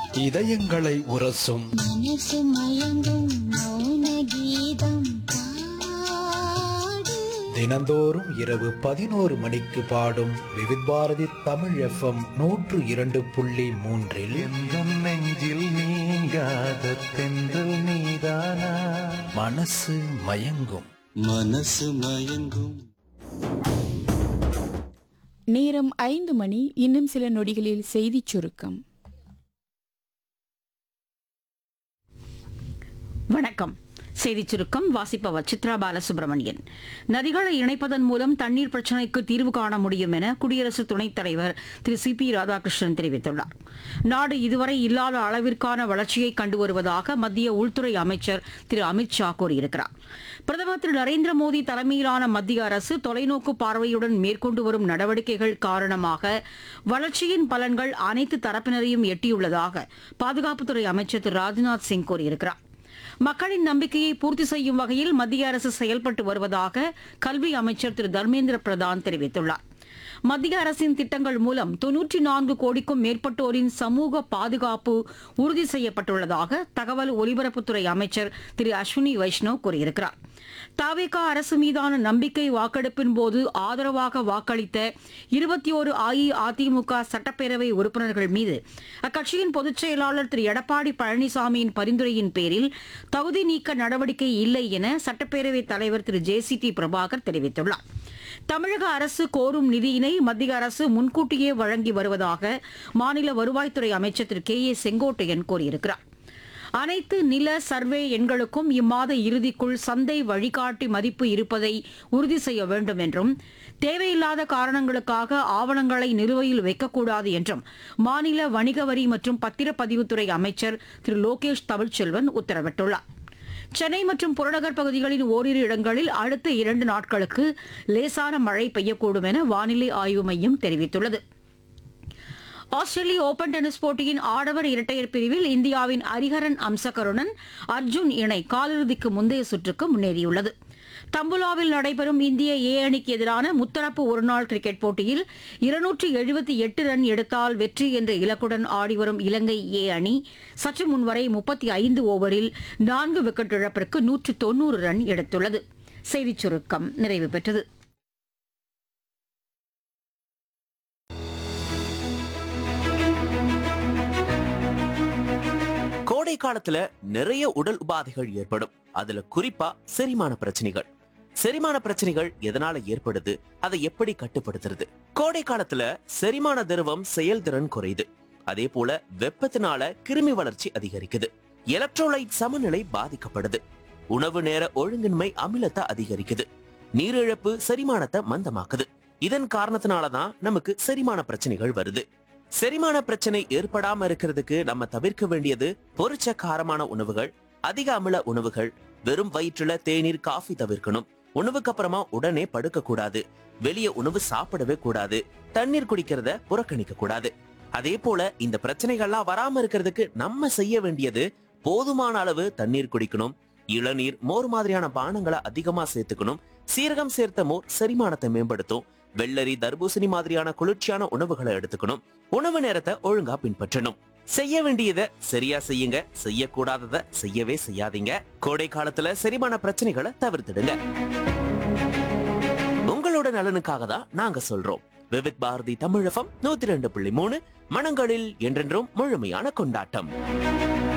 இதயங்களை உரசும் மனசு மயங்கும் மௌன கீதம் பாடு தினந்தோறும் இரவு பதினோரு மணிக்கு பாடும் விவித் பாரதி தமிழ் எஃப்எம் நூற்று இரண்டு புள்ளி மூன்றில் எந்தம் நெஞ்சில் நீங்காத தென்றல் நீதானா மனசு மயங்கும் மனசு மயங்கும் நேரம் ஐந்து மணி இன்னும் சில நொடிகளில் செய்திச் சுருக்கம் வணக்கம் செய்திச் சுருக்கம் வாசிப்பவர் சித்ரா பாலசுப்ரமணியன் நதிகளை இணைப்பதன் மூலம் தண்ணீர் பிரச்சினைக்கு தீர்வு காண முடியும் என குடியரசு துணைத் தலைவர் திரு சி பி ராதாகிருஷ்ணன் தெரிவித்துள்ளார் நாடு இதுவரை இல்லாத அளவிற்கான வளர்ச்சியை கண்டு வருவதாக மத்திய உள்துறை அமைச்சர் திரு அமித் ஷா கூறியிருக்கிறார் பிரதமர் திரு நரேந்திர மோடி தலைமையிலான மத்திய அரசு தொலைநோக்கு பார்வையுடன் மேற்கொண்டு வரும் நடவடிக்கைகள் காரணமாக வளர்ச்சியின் பலன்கள் அனைத்து தரப்பினரையும் எட்டியுள்ளதாக பாதுகாப்புத்துறை அமைச்சர் திரு ராஜ்நாத் சிங் கூறியிருக்கிறார் மக்களின் நம்பிக்கையை பூர்த்தி செய்யும் வகையில் மத்திய அரசு செயல்பட்டு வருவதாக கல்வி அமைச்சர் திரு தர்மேந்திர பிரதான் தெரிவித்துள்ளார் மத்திய அரசின் திட்டங்கள் மூலம் தொன்னூற்றி நான்கு கோடிக்கும் மேற்பட்டோரின் சமூக பாதுகாப்பு உறுதி செய்யப்பட்டுள்ளதாக தகவல் ஒலிபரப்புத்துறை அமைச்சர் திரு அஸ்வினி வைஷ்ணவ் கூறியிருக்கிறார் தாவேகா அரசு மீதான நம்பிக்கை வாக்கெடுப்பின் போது ஆதரவாக வாக்களித்த இருபத்தி ஒரு அஇஅதிமுக சட்டப்பேரவை உறுப்பினர்கள் மீது அக்கட்சியின் பொதுச் செயலாளர் திரு எடப்பாடி பழனிசாமியின் பரிந்துரையின் பேரில் தகுதி நீக்க நடவடிக்கை இல்லை என சட்டப்பேரவைத் தலைவர் Thiru J C D Prabhakar தெரிவித்துள்ளார் தமிழக அரசு கோரும் நிதியினை மத்திய அரசு முன்கூட்டியே வழங்கி வருவதாக மாநில வருவாய்த்துறை அமைச்சர் திரு கே ஏ செங்கோட்டையன் கூறியிருக்கிறார் அனைத்து நில சர்வே எண்களுக்கும் இம்மாத இறுதிக்குள் சந்தை வழிகாட்டி மதிப்பு இருப்பதை உறுதி செய்ய வேண்டும் என்றும் தேவையில்லாத காரணங்களுக்காக ஆவணங்களை நிலுவையில் வைக்கக்கூடாது என்றும் மாநில வணிக வரி மற்றும் பத்திரப்பதிவுத்துறை அமைச்சர் திரு லோகேஷ் தமிழ்ச்செல்வன் உத்தரவிட்டுள்ளார் சென்னை மற்றும் புறநகர் பகுதிகளின் ஓரிரு இடங்களில் அடுத்த இரண்டு நாட்களுக்கு லேசான மழை பெய்யக்கூடும் என வானிலை ஆய்வு மையம் தெரிவித்துள்ளது ஆஸ்திரேலிய ஓபன் டென்னிஸ் போட்டியின் ஆடவர் இரட்டையர் பிரிவில் இந்தியாவின் ஹரிஹரன் அம்சகருடன் அர்ஜுன் இணை காலிறுதிக்கு முந்தைய சுற்றுக்கு முன்னேறியுள்ளது தம்புலாவில் நடைபெறும் இந்திய ஏ அணிக்கு எதிரான முத்தரப்பு ஒருநாள் கிரிக்கெட் போட்டியில் இருநூற்றி எழுபத்தி எட்டு ரன் எடுத்தால் வெற்றி என்ற இலக்குடன் ஆடிவரும் இலங்கை ஏ அணி சற்று முன்வரை முப்பத்தி ஐந்து ஓவரில் நான்கு விக்கெட் இழப்பிற்கு நூற்று தொன்னூறு ரன் எடுத்துள்ளது செய்திச் சுருக்கம் நிறைவு பெற்றது கோடை காலத்துல நிறைய உடல் உபாதைகள் ஏற்படும் அதுல குறிப்பா செரிமான பிரச்சனைகள் செரிமான பிரச்சனைகள் எதனால ஏற்படுது அதை எப்படி கட்டுப்படுத்துறது கோடை காலத்துல செரிமான திரவம் செயல்திறன் குறையுது அதே போல வெப்பத்தினால கிருமி வளர்ச்சி அதிகரிக்குது எலக்ட்ரோலைட் சமநிலை பாதிக்கப்படுது உணவு நேர ஒழுங்கின்மை அமிலத்தை அதிகரிக்குது நீரிழப்பு செரிமானத்தை மந்தமாக்குது இதன் காரணத்தினாலதான் நமக்கு செரிமான பிரச்சனைகள் வருது செரிமான பிரச்சனை ஏற்படாம இருக்கிறதுக்கு நம்ம தவிர்க்க வேண்டியது பொரிச்ச காரமான உணவுகள் அதிக அமில உணவுகள் வெறும் வயிற்றுல தேநீர் காஃபி தவிர்க்கணும் உணவுக்கு அப்புறமா உடனே படுக்க கூடாது வெளிய உணவு சாப்பிடவே கூடாது தண்ணீர் குடிக்கிறத புறக்கணிக்க கூடாது அதே போல இந்த பிரச்சனைகள்லாம் வராம இருக்கிறதுக்கு நம்ம செய்ய வேண்டியது போதுமான அளவு தண்ணீர் குடிக்கணும் இளநீர் மோர் மாதிரியான பானங்களை அதிகமா சேர்த்துக்கணும் சீரகம் சேர்த்த மோர் செரிமானத்தை மேம்படுத்தும் வெள்ளரி தர்பூசணி மாதிரியான குளிர்ச்சியான உணவுகளை எடுத்துக்கணும் உணவு நேரத்தை ஒழுங்கா பின்பற்றணும் செய்ய வேண்டியதை சரியா செய்யுங்க செய்யக்கூடாதத செய்யவே செய்யாதீங்க கோடை காலத்துல செரிமான பிரச்சனைகளை தவிர்த்திடுங்க உங்களோட நலனுக்காக தான் நாங்க சொல்றோம் விவித் பாரதி தமிழகம் நூத்தி ரெண்டு புள்ளி மூணு மனங்களில் என்றென்றும் முழுமையான கொண்டாட்டம்